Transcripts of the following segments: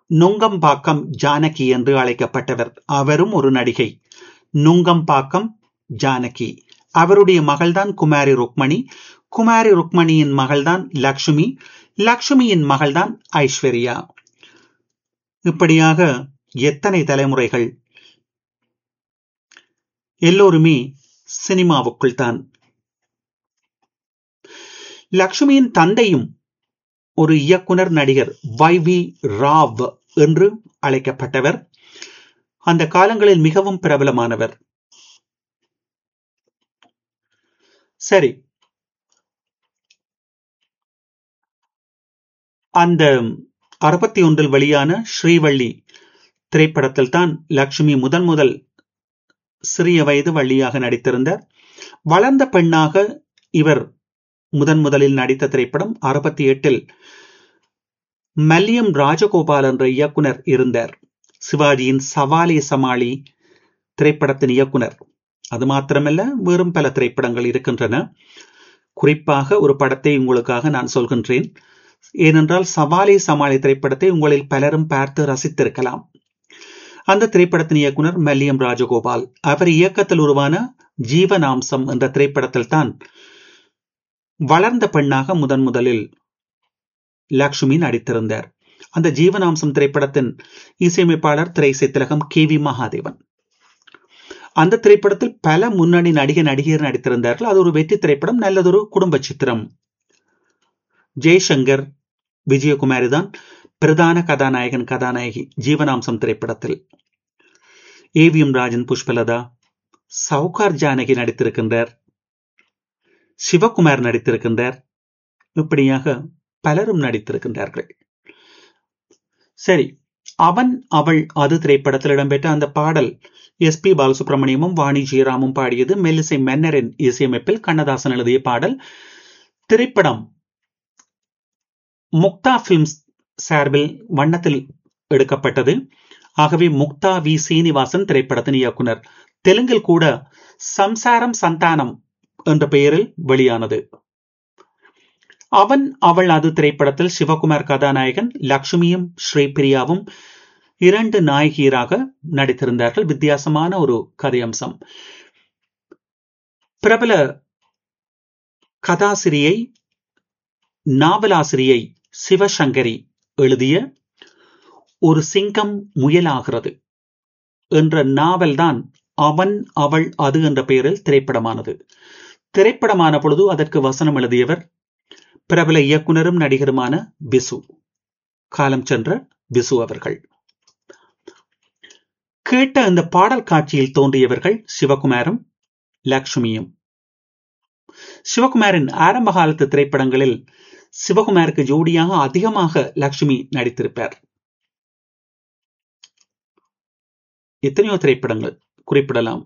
நுங்கம்பாக்கம் ஜானகி என்று அழைக்கப்பட்டவர் அவரும் ஒரு நடிகை நுங்கம்பாக்கம் ஜானகி அவருடைய மகள்தான் குமாரி ருக்மணி குமாரி ருக்மணியின் மகள்தான் லக்ஷ்மி லக்ஷ்மியின் மகள்தான் ஐஸ்வர்யா இப்படியாக எத்தனை தலைமுறைகள் எல்லோருமே சினிமாவுக்குள் தான் லக்ஷ்மியின் தந்தையும் ஒரு இயக்குனர் நடிகர் வை வி ராவ் என்று அழைக்கப்பட்டவர் அந்த காலங்களில் மிகவும் பிரபலமானவர் சரி அந்த அறுபத்தி ஒன்றில் வெளியான ஸ்ரீவள்ளி திரைப்படத்தில் தான் லக்ஷ்மி முதன் முதல் சிறிய வயது வள்ளியாக நடித்திருந்தார் வளர்ந்த பெண்ணாக இவர் முதன் முதலில் நடித்த திரைப்படம் அறுபத்தி எட்டில் மல்லியம் ராஜகோபால் என்ற இயக்குனர் இருந்தார் சிவாஜியின் சவாலி சமாளி திரைப்படத்தின் இயக்குனர் அது மாத்திரமல்ல வேறும் பல திரைப்படங்கள் இருக்கின்றன குறிப்பாக ஒரு படத்தை உங்களுக்காக நான் சொல்கின்றேன் ஏனென்றால் சவாலி சமாளி திரைப்படத்தை உங்களில் பலரும் பார்த்து ரசித்திருக்கலாம் அந்த திரைப்படத்தின் இயக்குனர் மல்லியம் ராஜகோபால் அவர் இயக்கத்தில் உருவான ஜீவனாம்சம் என்ற திரைப்படத்தில் தான் வளர்ந்த பெண்ணாக முதன் முதலில் லக்ஷ்மி நடித்திருந்தார் அந்த ஜீவனாம்சம் திரைப்படத்தின் இசையமைப்பாளர் திரைசை திலகம் கே வி மகாதேவன் அந்த திரைப்படத்தில் பல முன்னணி நடிகை நடிகர் நடித்திருந்தார்கள் அது ஒரு வெற்றி திரைப்படம் நல்லதொரு குடும்ப சித்திரம் ஜெய்சங்கர் விஜயகுமாரி தான் பிரதான கதாநாயகன் கதாநாயகி ஜீவனாம்சம் திரைப்படத்தில் ஏவிஎம் ராஜன் புஷ்பலதா சவுகார் ஜானகி நடித்திருக்கின்றார் சிவகுமார் நடித்திருக்கின்றார் இப்படியாக பலரும் நடித்திருக்கின்றார்கள் சரி அவன் அவள் அது திரைப்படத்தில் இடம்பெற்ற அந்த பாடல் எஸ் பி பாலசுப்ரமணியமும் வாணி ஜெயராமும் பாடியது மெல்லிசை மன்னரின் இசையமைப்பில் கண்ணதாசன் எழுதிய பாடல் திரைப்படம் முக்தா பிலிம்ஸ் சார்பில் வண்ணத்தில் எடுக்கப்பட்டது ஆகவே முக்தா வி சீனிவாசன் திரைப்படத்தின் இயக்குனர் தெலுங்கில் கூட சம்சாரம் சந்தானம் என்ற பெயரில் வெளியானது அவன் அவள் அது திரைப்படத்தில் சிவகுமார் கதாநாயகன் லக்ஷ்மியும் ஸ்ரீபிரியாவும் இரண்டு நாயகியராக நடித்திருந்தார்கள் வித்தியாசமான ஒரு கதையம்சம் பிரபல கதாசிரியை நாவலாசிரியை சிவசங்கரி எழுதிய ஒரு சிங்கம் முயலாகிறது என்ற நாவல்தான் அவன் அவள் அது என்ற பெயரில் திரைப்படமானது திரைப்படமான பொழுது அதற்கு வசனம் எழுதியவர் பிரபல இயக்குனரும் நடிகருமான பிசு காலம் சென்ற பிசு அவர்கள் கேட்ட அந்த பாடல் காட்சியில் தோன்றியவர்கள் சிவகுமாரும் லக்ஷ்மியும் சிவகுமாரின் ஆரம்ப காலத்து திரைப்படங்களில் சிவகுமாருக்கு ஜோடியாக அதிகமாக லக்ஷ்மி நடித்திருப்பார் எத்தனையோ திரைப்படங்கள் குறிப்பிடலாம்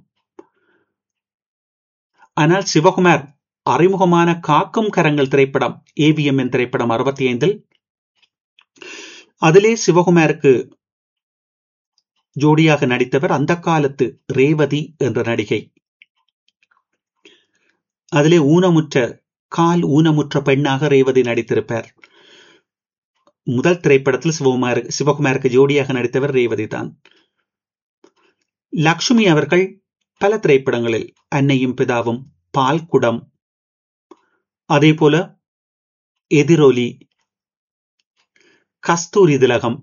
ஆனால் சிவகுமார் அறிமுகமான காக்கும் கரங்கள் திரைப்படம் ஏவிஎம் என் திரைப்படம் அறுபத்தி ஐந்தில் அதிலே சிவகுமாருக்கு ஜோடியாக நடித்தவர் அந்த காலத்து ரேவதி என்ற நடிகை அதிலே ஊனமுற்ற கால் ஊனமுற்ற பெண்ணாக ரேவதி நடித்திருப்பார் முதல் திரைப்படத்தில் சிவகுமார் சிவகுமாருக்கு ஜோடியாக நடித்தவர் ரேவதி தான் லக்ஷ்மி அவர்கள் பல திரைப்படங்களில் அன்னையும் பிதாவும் பால்குடம் அதே போல எதிரொலி கஸ்தூரி திலகம்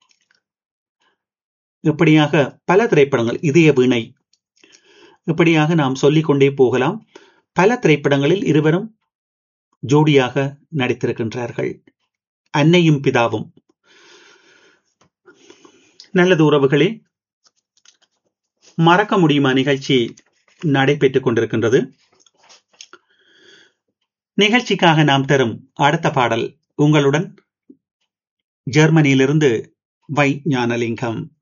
இப்படியாக பல திரைப்படங்கள் இதய வீணை இப்படியாக நாம் சொல்லிக்கொண்டே போகலாம் பல திரைப்படங்களில் இருவரும் ஜோடியாக நடித்திருக்கின்றார்கள் அன்னையும் பிதாவும் நல்லது உறவுகளே மறக்க முடியுமா நிகழ்ச்சி நடைபெற்றுக் கொண்டிருக்கின்றது நிகழ்ச்சிக்காக நாம் தரும் அடுத்த பாடல் உங்களுடன் ஜெர்மனியிலிருந்து வை ஞானலிங்கம்